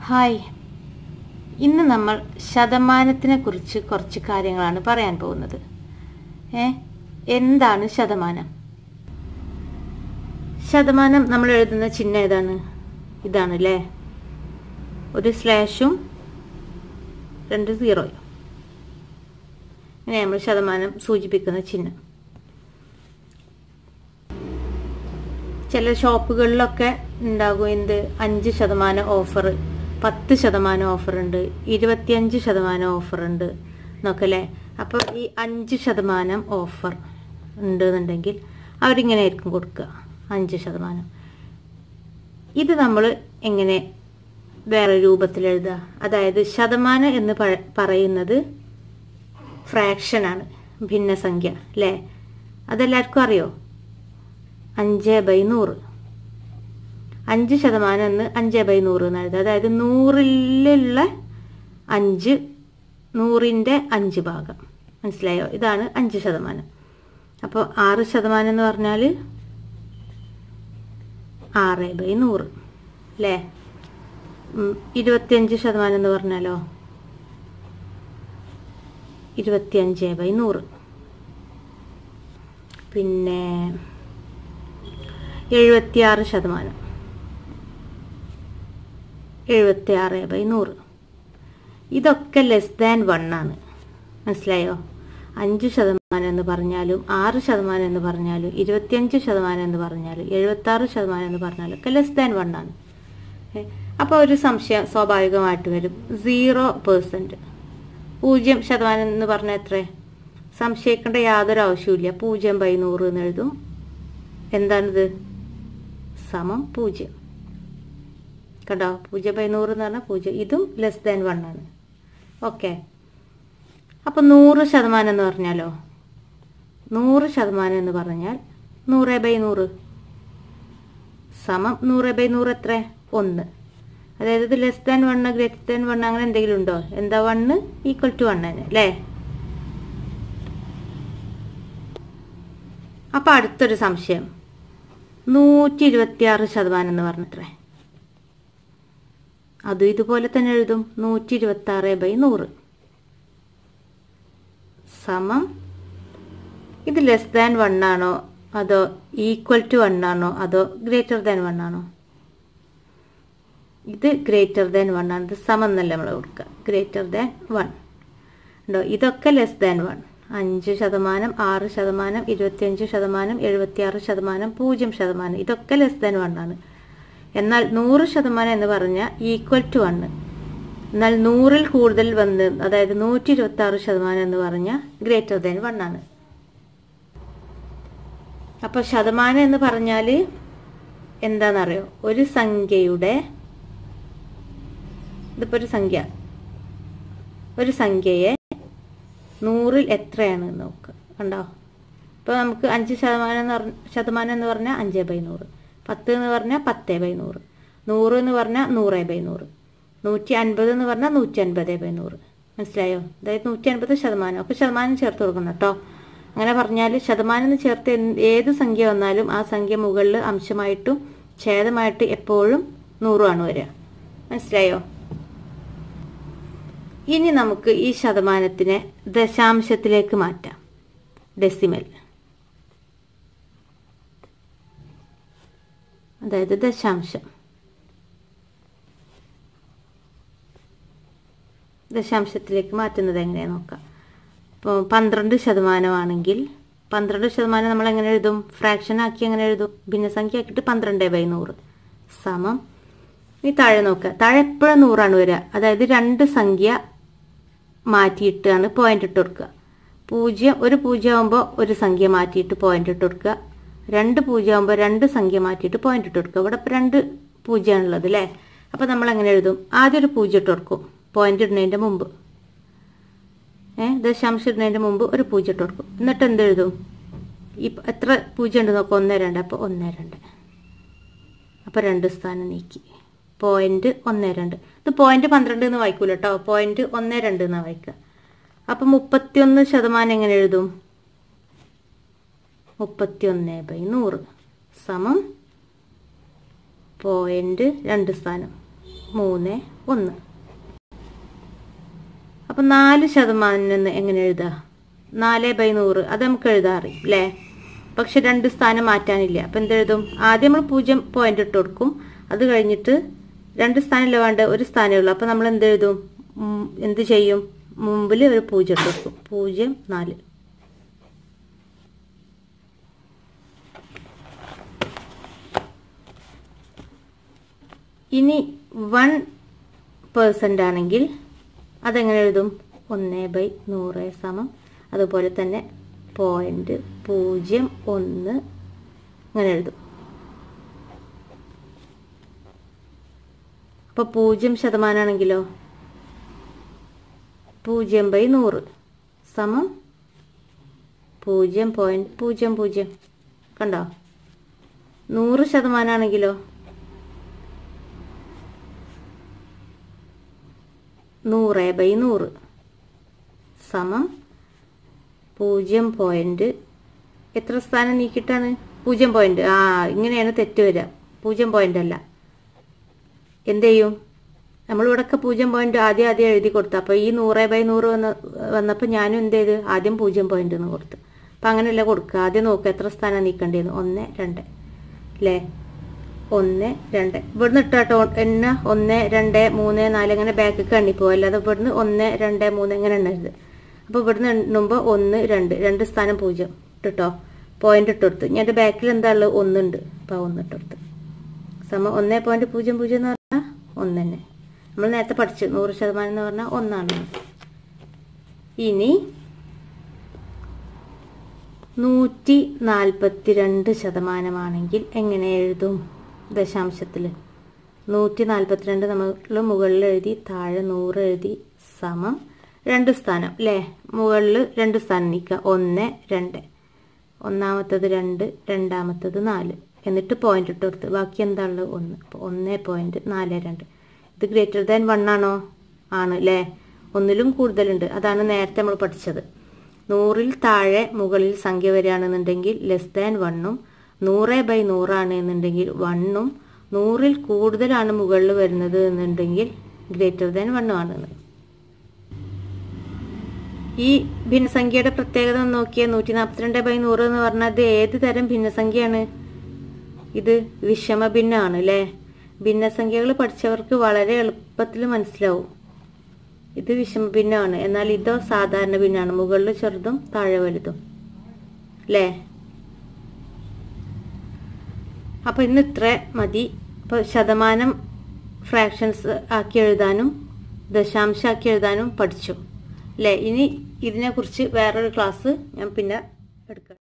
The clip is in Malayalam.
ഹായ് ഇന്ന് നമ്മൾ ശതമാനത്തിനെ കുറിച്ച് കുറച്ച് കാര്യങ്ങളാണ് പറയാൻ പോകുന്നത് ഏ എന്താണ് ശതമാനം ശതമാനം നമ്മൾ എഴുതുന്ന ചിഹ്നം ഏതാണ് ഇതാണ് അല്ലേ ഒരു സ്ലാഷും രണ്ട് സീറോയും ഇങ്ങനെ നമ്മൾ ശതമാനം സൂചിപ്പിക്കുന്ന ചിഹ്നം ചില ഷോപ്പുകളിലൊക്കെ ഉണ്ടാകും എന്ത് അഞ്ച് ശതമാനം ഓഫർ പത്ത് ശതമാനം ഓഫർ ഉണ്ട് ഇരുപത്തിയഞ്ച് ശതമാനം ഓഫർ ഉണ്ട് എന്നൊക്കെ അല്ലേ അപ്പോൾ ഈ അഞ്ച് ശതമാനം ഓഫർ ഉണ്ട് എന്നുണ്ടെങ്കിൽ അവരിങ്ങനെ ആയിരിക്കും കൊടുക്കുക അഞ്ച് ശതമാനം ഇത് നമ്മൾ എങ്ങനെ വേറെ രൂപത്തിൽ എഴുതുക അതായത് ശതമാനം എന്ന് പ- പറയുന്നത് ഫ്രാക്ഷനാണ് ഭിന്നസംഖ്യ അല്ലേ അതെല്ലാവർക്കും അറിയോ അഞ്ച് ബൈ നൂറ് അഞ്ച് ശതമാനം എന്ന് അഞ്ച് ബൈ നൂറ് എന്ന് എഴുതുക അതായത് നൂറിലുള്ള അഞ്ച് നൂറിൻ്റെ അഞ്ച് ഭാഗം മനസ്സിലായോ ഇതാണ് അഞ്ച് ശതമാനം അപ്പോൾ ആറ് ശതമാനം എന്ന് പറഞ്ഞാൽ ആറ് ബൈ നൂറ് അല്ലേ ഉം, ഇരുപത്തിയഞ്ച് ശതമാനം എന്ന് പറഞ്ഞാലോ ഇരുപത്തിയഞ്ച് ബൈ നൂറ് പിന്നെ എഴുപത്തിയാറ് ശതമാനം എഴുപത്തിയാറ് ബൈ നൂറ് ഇതൊക്കെ ലെസ് ദാൻ വൺ ആണ് മനസ്സിലായോ അഞ്ച് ശതമാനം എന്ന് പറഞ്ഞാലും ആറ് ശതമാനം എന്ന് പറഞ്ഞാലും ഇരുപത്തിയഞ്ച് ശതമാനം എന്ന് പറഞ്ഞാലും എഴുപത്താറ് ശതമാനം എന്ന് പറഞ്ഞാലും ഒക്കെ ലെസ് ദാൻ വൺ ആണ് ഏ, അപ്പോൾ ഒരു സംശയം സ്വാഭാവികമായിട്ട് വരും സീറോ പേഴ്സൻറ്റ് പൂജ്യം ശതമാനം എന്ന് പറഞ്ഞാൽ എത്രേ സംശയിക്കേണ്ട യാതൊരു ആവശ്യമില്ല പൂജ്യം ബൈ നൂറ് എന്ന് എഴുതും എന്താണിത് സമം പൂജ്യം കണ്ടോ പൂജ്യം ബൈ നൂറ് എന്ന് പറഞ്ഞാൽ പൂജ്യം ഇതും ലെസ് ദാൻ വൺ ആണ് ഓക്കെ അപ്പം നൂറ് ശതമാനം എന്ന് പറഞ്ഞാലോ നൂറ് ശതമാനം എന്ന് പറഞ്ഞാൽ നൂറ് ബൈ നൂറ് സമം നൂറ് ബൈ നൂറ് എത്ര ഒന്ന് അതായത് ഇത് less than one greater than one അങ്ങനെ എന്തെങ്കിലും ഉണ്ടോ എന്താ വണ്ണ് ഈക്വൽ ടു വണ്ണ് തന്നെ അല്ലേ അപ്പം അടുത്തൊരു സംശയം നൂറ്റി ഇരുപത്തിയാറ് ശതമാനം എന്ന് പറഞ്ഞത്രേ അതും ഇതുപോലെ തന്നെ എഴുതും നൂറ്റി ഇരുപത്തി ആറ് ബൈ നൂറ് സമം ഇത് ലെസ് ദാൻ വൺ ആണോ അതോ ഈക്വൽ ടു വൺ ആണോ അതോ ഗ്രേറ്റർ ദാൻ വൺ ആണോ ഇത് ഗ്രേറ്റർ ദാൻ വൺ ആണ് ഇത് സമം എന്നല്ല നമ്മൾ കൊടുക്കുക ഗ്രേറ്റർ ദാൻ വൺ ഉണ്ടോ ഇതൊക്കെ ലെസ് ദാൻ വൺ അഞ്ച് ശതമാനം ആറ് ശതമാനം ഇരുപത്തിയഞ്ച് ശതമാനം എഴുപത്തിയാറ് ശതമാനം പൂജ്യം ശതമാനം ഇതൊക്കെ ലെസ് ദാൻ വൺ ആണ് എന്നാൽ നൂറ് ശതമാനം എന്ന് പറഞ്ഞാൽ ഈക്വൽ ടു വണ്ണ് എന്നാൽ നൂറിൽ കൂടുതൽ വന്ന് അതായത് നൂറ്റി ഇരുപത്തി ആറ് ശതമാനം എന്ന് പറഞ്ഞാൽ ഗ്രേറ്റർ ദാൻ വൺ ആണ് അപ്പോൾ ശതമാനം എന്ന് പറഞ്ഞാൽ എന്താണെന്നറിയോ ഒരു സംഖ്യയുടെ ഇതിപ്പോൾ ഒരു സംഖ്യ ഒരു സംഖ്യയെ നൂറിൽ എത്രയാണ് എന്ന് നോക്കുക കണ്ടോ ഇപ്പോൾ നമുക്ക് അഞ്ച് ശതമാനം എന്ന് പറഞ്ഞ ശതമാനം എന്ന് പറഞ്ഞാൽ അഞ്ച് ബൈ നൂറ് പത്ത് എന്ന് പറഞ്ഞാൽ പത്ത് ബൈ നൂറ് നൂറ് എന്ന് പറഞ്ഞാൽ നൂറ് ബൈ നൂറ് നൂറ്റി അൻപത് എന്ന് പറഞ്ഞാൽ നൂറ്റി അൻപത് ബൈ നൂറ് മനസ്സിലായോ അതായത് നൂറ്റി അൻപത് ശതമാനം ഒക്കെ ശതമാനം ചേർത്ത് കൊടുക്കണം കേട്ടോ അങ്ങനെ പറഞ്ഞാൽ ശതമാനം എന്ന് ചേർത്ത് എന്ത് ഏത് സംഖ്യ വന്നാലും ആ സംഖ്യ മുകളിൽ അംശമായിട്ടും ഛേദമായിട്ട് എപ്പോഴും നൂറുമാണ് വരിക മനസ്സിലായോ ഇനി നമുക്ക് ഈ ശതമാനത്തിനെ ദശാംശത്തിലേക്ക് മാറ്റാം ഡെസിമൽ അതായത് ദശാംശം ദശാംശത്തിലേക്ക് മാറ്റുന്നത് എങ്ങനെയാന്ന് നോക്കാം ഇപ്പോൾ പന്ത്രണ്ട് ശതമാനമാണെങ്കിൽ പന്ത്രണ്ട് ശതമാനം നമ്മൾ എങ്ങനെ എഴുതും ഫ്രാക്ഷൻ ആക്കി എങ്ങനെ എഴുതും ഭിന്നസംഖ്യ ആക്കിയിട്ട് പന്ത്രണ്ട് ബൈ നൂറ് സമം ഇനി താഴെ നോക്കുക താഴെ എപ്പോഴും നൂറാണ് വരിക അതായത് രണ്ട് സംഖ്യ മാറ്റിയിട്ടാണ് പോയിന്റ് ഇട്ട് കൊടുക്കുക പൂജ്യം ഒരു പൂജ്യം ആകുമ്പോൾ ഒരു സംഖ്യ മാറ്റിയിട്ട് പോയിന്റ് ഇട്ട് കൊടുക്കുക രണ്ട് പൂജ്യം ആകുമ്പോൾ രണ്ട് സംഖ്യ മാറ്റിയിട്ട് പോയിന്റ് ഇട്ട് കൊടുക്കുക ഇവിടെ ഇപ്പോൾ രണ്ട് പൂജ്യമാണുള്ളത് അല്ലേ അപ്പോൾ നമ്മൾ എങ്ങനെ എഴുതും ആദ്യം ഒരു പൂജ്യം ഇട്ട് കൊടുക്കും പോയിന്റ് ഇടുന്നതിൻ്റെ മുമ്പ് ഏ ദശാംശം ഇടുന്നതിൻ്റെ മുമ്പ് ഒരു പൂജ്യം ഇട്ട് കൊടുക്കും എന്നിട്ട് എന്ത് എഴുതും ഈ എത്ര പൂജ്യം ഉണ്ട് നോക്കാം ഒന്ന് രണ്ട് അപ്പോൾ ഒന്ന് രണ്ട് അപ്പോൾ രണ്ട് സ്ഥാനം നീക്കി പോയിന്റ് ഒന്ന് രണ്ട് ഇത് പോയിന്റ് പന്ത്രണ്ട് എന്ന് വായിക്കൂല കേട്ടോ പോയിന്റ് ഒന്ന് രണ്ട് എന്നാണ് വായിക്കുക അപ്പം മുപ്പത്തിയൊന്ന് ശതമാനം എങ്ങനെ എഴുതും മുപ്പത്തിയൊന്ന് ബൈ നൂറ് സമം പോയിന്റ് രണ്ട് സ്ഥാനം മൂന്ന് ഒന്ന് അപ്പം നാല് ശതമാനം എന്ന് എങ്ങനെ എഴുതുക നാല് ബൈ നൂറ് അത് നമുക്ക് എഴുതാൻ അറിയും അല്ലേ പക്ഷെ രണ്ട് സ്ഥാനം മാറ്റാനില്ല അപ്പം എന്തെഴുതും ആദ്യം നമ്മൾ പൂജ്യം പോയിന്റ് ഇട്ട് കൊടുക്കും അത് കഴിഞ്ഞിട്ട് രണ്ട് സ്ഥാനമല്ല വേണ്ട ഒരു സ്ഥാനമേ ഉള്ളൂ അപ്പം നമ്മൾ എന്തെഴുതും ഉം, എന്ത് ചെയ്യും മുമ്പിൽ ഒരു പൂജ്യം ഇട്ട് കൊടുക്കും പൂജ്യം നാല് ഇനി വൺ പേഴ്സൻ്റ് ആണെങ്കിൽ അതെങ്ങനെ എഴുതും ഒന്ന് ബൈ നൂറ് സമം അതുപോലെ തന്നെ പോയിന്റ് പൂജ്യം ഒന്ന് അങ്ങനെ എഴുതും അപ്പോൾ പൂജ്യം ശതമാനമാണെങ്കിലോ പൂജ്യം ബൈ നൂറ് സമം പൂജ്യം പോയിന്റ് പൂജ്യം പൂജ്യം കണ്ടോ നൂറ് ശതമാനമാണെങ്കിലോ നൂറ് ബൈ നൂറ് സമം പൂജ്യം പോയിന്റ് എത്ര സ്ഥാനം നീക്കിയിട്ടാണ് പൂജ്യം പോയിന്റ് ആ ഇങ്ങനെയാണ് തെറ്റ് വരിക പൂജ്യം പോയിന്റ് അല്ല എന്ത് ചെയ്യും നമ്മളിവിടൊക്കെ പൂജ്യം പോയിന്റ് ആദ്യം ആദ്യം എഴുതി കൊടുത്തു അപ്പോൾ ഈ നൂറ് ബൈ നൂറ് വന്ന വന്നപ്പോൾ ഞാനും എന്ത് ചെയ്ത് ആദ്യം പൂജ്യം പോയിന്റ് എന്ന് കൊടുത്തു അപ്പം അങ്ങനെയല്ല കൊടുക്കുക ആദ്യം നോക്കുക എത്ര സ്ഥാനം നീക്കേണ്ടിയെന്ന് ഒന്ന് രണ്ട് അല്ലേ ഒന്ന് രണ്ട് ഇവിടുന്ന് ഇട്ടാട്ടോ എണ്ണ ഒന്ന് രണ്ട് മൂന്ന് നാല് അങ്ങനെ ബാക്കിക്ക് എണ്ണി പോകും അല്ലാതെ ഇവിടുന്ന് ഒന്ന് രണ്ട് മൂന്ന് ഇങ്ങനെ എണ്ണരുത് അപ്പോൾ ഇവിടുന്ന് എണ്ണുമ്പോൾ ഒന്ന് രണ്ട് രണ്ട് സ്ഥാനം പൂജ്യം ഇട്ടിട്ടോ പോയിന്റ് ഇട്ട് കൊടുത്തു ഞാൻ എൻ്റെ ബാക്കിൽ എന്താ ഉള്ളത് ഒന്നുണ്ട് അപ്പോൾ ഒന്ന് ഇട്ട് കൊടുത്തു സമം ഒന്ന് പോയിന്റ് പൂജ്യം പൂജ്യം എന്ന് പറഞ്ഞാൽ ഒന്ന് തന്നെ നമ്മൾ നേരത്തെ പഠിച്ചു നൂറ് ശതമാനം എന്ന് പറഞ്ഞാൽ ഒന്നാണ് ഇനി നൂറ്റി നാൽപ്പത്തിരണ്ട് ശതമാനമാണെങ്കിൽ എങ്ങനെ എഴുതും ദശാംശത്തിൽ നൂറ്റി നാൽപ്പത്തിരണ്ട് നമ്മൾ മുകളിൽ എഴുതി താഴെ നൂറ് എഴുതി സമം രണ്ട് സ്ഥാനം അല്ലേ മുകളിൽ രണ്ട് സ്ഥാനം നീക്കുക ഒന്ന് രണ്ട് ഒന്നാമത്തത് രണ്ട് രണ്ടാമത്തത് നാല് എന്നിട്ട് പോയിന്റ് ഇട്ട് കൊടുത്ത് ബാക്കി എന്താ ഉള്ളത് ഒന്ന് അപ്പോൾ ഒന്ന് പോയിന്റ് നാല് രണ്ട് ഇത് ഗ്രേറ്റർ ദാൻ വൺ ആണോ ആണ് അല്ലേ ഒന്നിലും കൂടുതലുണ്ട് അതാണ് നേരത്തെ നമ്മൾ പഠിച്ചത് നൂറിൽ താഴെ മുകളിൽ സംഖ്യ വരികയാണെന്നുണ്ടെങ്കിൽ ലെസ് ദാൻ വണ്ണും നൂറ് ബൈ നൂറാണ് എന്നുണ്ടെങ്കിൽ വണ്ണും നൂറിൽ കൂടുതലാണ് മുകളിൽ വരുന്നത് എന്നുണ്ടെങ്കിൽ ഗ്രേറ്റർ ദാൻ വണ്ണും ആണ് ഈ ഭിന്നസംഖ്യയുടെ പ്രത്യേകത ഒന്ന് നോക്കിയാൽ നൂറ്റി നാൽപ്പത്തിരണ്ട് ബൈ നൂറ് എന്ന് പറഞ്ഞാൽ ഇത് ഏത് തരം ഭിന്നസംഖ്യയാണ് ഇത് വിഷമ ഭിന്നമാണ് അല്ലേ ഭിന്നസംഖ്യകൾ പഠിച്ചവർക്ക് വളരെ എളുപ്പത്തിൽ മനസ്സിലാവും ഇത് വിഷമ ഭിന്നമാണ് എന്നാൽ ഇതോ സാധാരണ ഭിന്നമാണ് മുകളിൽ ചെറുതും താഴെ വലുതും അല്ലേ അപ്പോൾ ഇന്ന് ഇത്ര മതി അപ്പോൾ ശതമാനം ഫ്രാക്ഷൻസ് ആക്കി എഴുതാനും ദശാംശമാക്കി എഴുതാനും പഠിച്ചു അല്ലേ ഇനി ഇതിനെക്കുറിച്ച് വേറൊരു ക്ലാസ് ഞാൻ പിന്നെ എടുക്കാം